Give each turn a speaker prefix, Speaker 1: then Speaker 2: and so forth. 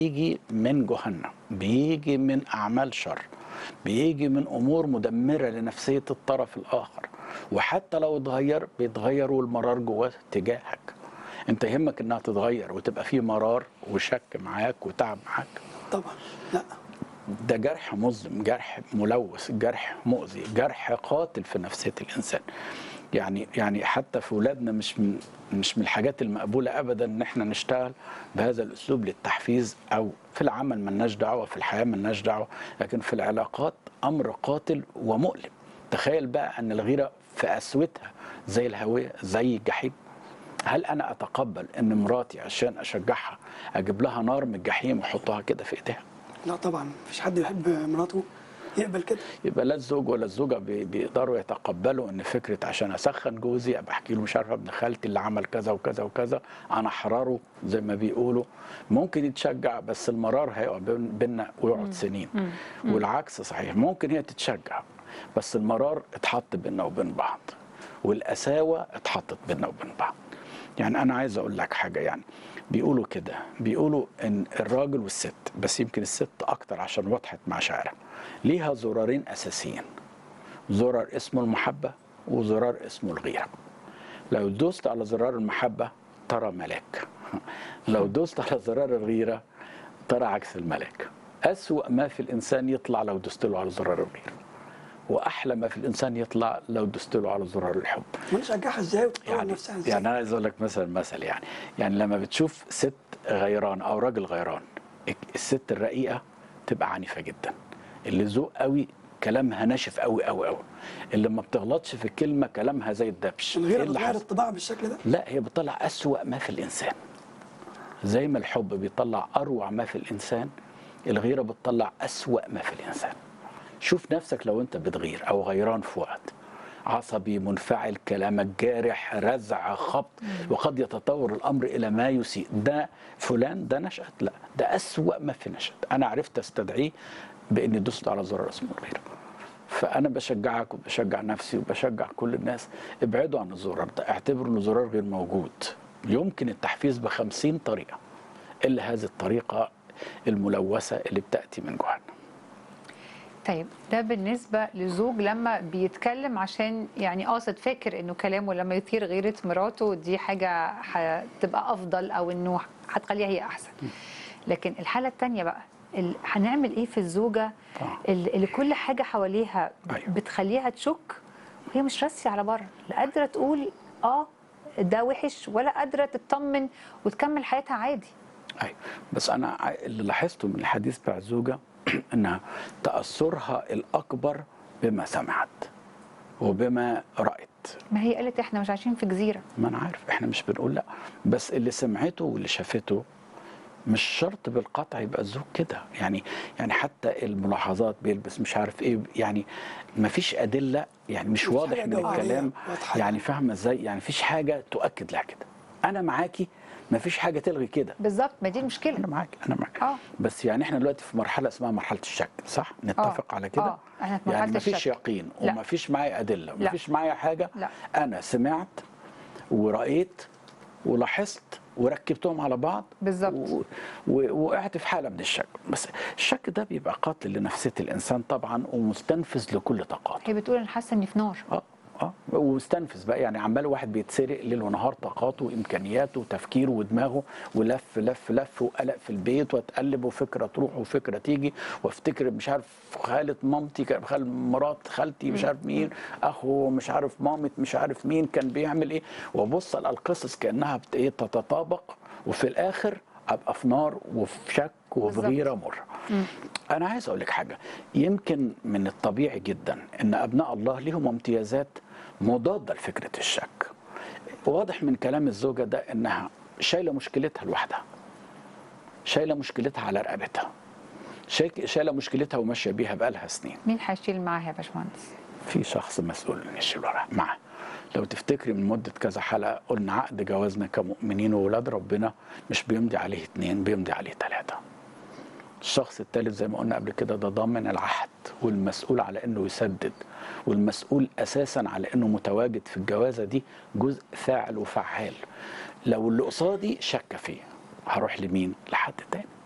Speaker 1: بيجي من جهنم بيجي من أعمال شر بيجي من أمور مدمرة لنفسية الطرف الآخر وحتى لو اتغير بيتغير والمرار جواه تجاهك انت يهمك انها تتغير وتبقى في مرار وشك معاك وتعب معاك
Speaker 2: طبعا لا
Speaker 1: ده جرح مظلم جرح ملوث جرح مؤذي جرح قاتل في نفسيه الانسان يعني يعني حتى في ولادنا مش من مش من الحاجات المقبوله ابدا ان احنا نشتغل بهذا الاسلوب للتحفيز او في العمل ملناش دعوه في الحياه ملناش دعوه لكن في العلاقات امر قاتل ومؤلم تخيل بقى ان الغيره في قسوتها زي الهويه زي الجحيم هل انا اتقبل ان مراتي عشان اشجعها اجيب لها نار من الجحيم واحطها كده في ايديها
Speaker 2: لا طبعا مفيش حد يحب مراته يقبل كده
Speaker 1: يبقى لا الزوج ولا الزوجه بي- بيقدروا يتقبلوا ان فكره عشان اسخن جوزي ابقى احكي له مش عارفه ابن خالتي اللي عمل كذا وكذا وكذا انا احرره زي ما بيقولوا ممكن يتشجع بس المرار هيقع بين- بيننا ويقعد سنين والعكس صحيح ممكن هي تتشجع بس المرار اتحط بيننا وبين بعض والقساوه اتحطت بيننا وبين بعض يعني انا عايز اقول لك حاجه يعني بيقولوا كده بيقولوا ان الراجل والست بس يمكن الست اكتر عشان وضحت مشاعرها ليها زرارين اساسيين زرار اسمه المحبه وزرار اسمه الغيره لو دوست على زرار المحبه ترى ملاك لو دوست على زرار الغيره ترى عكس الملاك أسوأ ما في الإنسان يطلع لو دوست له على زرار الغيرة وأحلى ما في الإنسان يطلع لو دوست له على زرار الحب
Speaker 2: ما نشجعها ازاي وتطور
Speaker 1: يعني
Speaker 2: نفسها ازاي
Speaker 1: يعني انا عايز اقول لك مثلا مثل يعني يعني لما بتشوف ست غيران او راجل غيران الست الرقيقه تبقى عنيفه جدا اللي ذوق قوي كلامها ناشف قوي قوي قوي اللي ما بتغلطش في الكلمه كلامها زي الدبش
Speaker 2: الغيره
Speaker 1: إيه اللي
Speaker 2: بتغير
Speaker 1: حصل؟
Speaker 2: الطباع بالشكل ده
Speaker 1: لا هي بتطلع أسوأ ما في الإنسان زي ما الحب بيطلع أروع ما في الإنسان الغيرة بتطلع أسوأ ما في الإنسان شوف نفسك لو أنت بتغير أو غيران في وقت عصبي منفعل كلامك جارح رزع خبط وقد يتطور الأمر إلى ما يسيء ده فلان ده نشأت لا ده أسوأ ما في نشأت أنا عرفت أستدعيه بإني دوست على زرار اسمه الغيرة فانا بشجعك وبشجع نفسي وبشجع كل الناس ابعدوا عن الزرار ده اعتبروا ان الزرار غير موجود يمكن التحفيز بخمسين طريقه الا هذه الطريقه الملوثه اللي بتاتي من جهنم
Speaker 3: طيب ده بالنسبة لزوج لما بيتكلم عشان يعني قاصد فاكر انه كلامه لما يثير غيرة مراته دي حاجة هتبقى افضل او انه هتخليها هي احسن لكن الحالة التانية بقى ال- هنعمل ايه في الزوجة
Speaker 1: طبعا.
Speaker 3: ال- اللي كل حاجة حواليها
Speaker 1: أيوة.
Speaker 3: بتخليها تشك وهي مش راسية على بره لا قادرة تقول اه ده وحش ولا قادرة تطمن وتكمل حياتها عادي
Speaker 1: ايوه بس انا ع- اللي لاحظته من الحديث بتاع الزوجه انها تاثرها الاكبر بما سمعت وبما رأت
Speaker 3: ما هي قالت احنا مش عايشين في جزيرة
Speaker 1: ما انا عارف احنا مش بنقول لا بس اللي سمعته واللي شافته مش شرط بالقطع يبقى الزوج كده يعني يعني حتى الملاحظات بيلبس مش عارف ايه يعني ما فيش ادله يعني مش
Speaker 2: مفيش
Speaker 1: واضح
Speaker 2: حاجة
Speaker 1: من
Speaker 2: جوهرية
Speaker 1: الكلام
Speaker 2: واضحة.
Speaker 1: يعني فاهمه ازاي يعني فيش حاجه تؤكد لها كده انا معاكي ما فيش حاجه تلغي كده
Speaker 3: بالظبط ما دي المشكلة
Speaker 1: انا معاك انا معاك
Speaker 3: آه.
Speaker 1: بس يعني احنا دلوقتي في مرحله اسمها مرحله الشك صح نتفق
Speaker 3: آه.
Speaker 1: على كده
Speaker 3: آه. إحنا في
Speaker 1: يعني
Speaker 3: مرحلة
Speaker 1: ما فيش
Speaker 3: الشك.
Speaker 1: يقين
Speaker 3: لا.
Speaker 1: وما فيش معايا ادله ما
Speaker 3: لا.
Speaker 1: فيش معايا حاجه
Speaker 3: لا.
Speaker 1: انا سمعت ورأيت ولاحظت وركبتهم على بعض
Speaker 3: بالظبط.
Speaker 1: و- و- وقعت في حاله من الشك بس الشك ده بيبقى قاتل لنفسيه الانسان طبعا ومستنفذ لكل طاقاته
Speaker 3: هي بتقول انا حاسة اني في نار
Speaker 1: اه اه ومستنفذ بقى يعني عمال واحد بيتسرق ليل ونهار طاقاته وامكانياته وتفكيره ودماغه ولف لف لف وقلق في البيت واتقلب وفكره تروح وفكره تيجي وافتكر مش عارف خاله مامتي كان- خال مرات خالتي مش عارف مين اخو مش عارف مامة مش عارف مين كان بيعمل ايه وابص على القصص كانها بت- ايه تتطابق وفي الاخر ابقى في نار وفي شك وفي
Speaker 3: بالظبط.
Speaker 1: غيره مره انا عايز اقول لك حاجه يمكن من الطبيعي جدا ان ابناء الله لهم امتيازات مضاده لفكره الشك واضح من كلام الزوجه ده انها شايله مشكلتها لوحدها شايله مشكلتها على رقبتها شايك- شايله مشكلتها وماشيه بيها بقالها سنين
Speaker 3: مين هيشيل معاها يا باشمهندس
Speaker 1: في شخص مسؤول ان يشيل وراه معاه لو تفتكري من مدة كذا حلقة قلنا عقد جوازنا كمؤمنين وولاد ربنا مش بيمضي عليه اتنين بيمضي عليه تلاتة الشخص الثالث زي ما قلنا قبل كده ده ضامن العهد والمسؤول على انه يسدد والمسؤول اساسا على انه متواجد في الجوازه دي جزء فاعل وفعال لو اللي قصادي شك فيه هروح لمين لحد تاني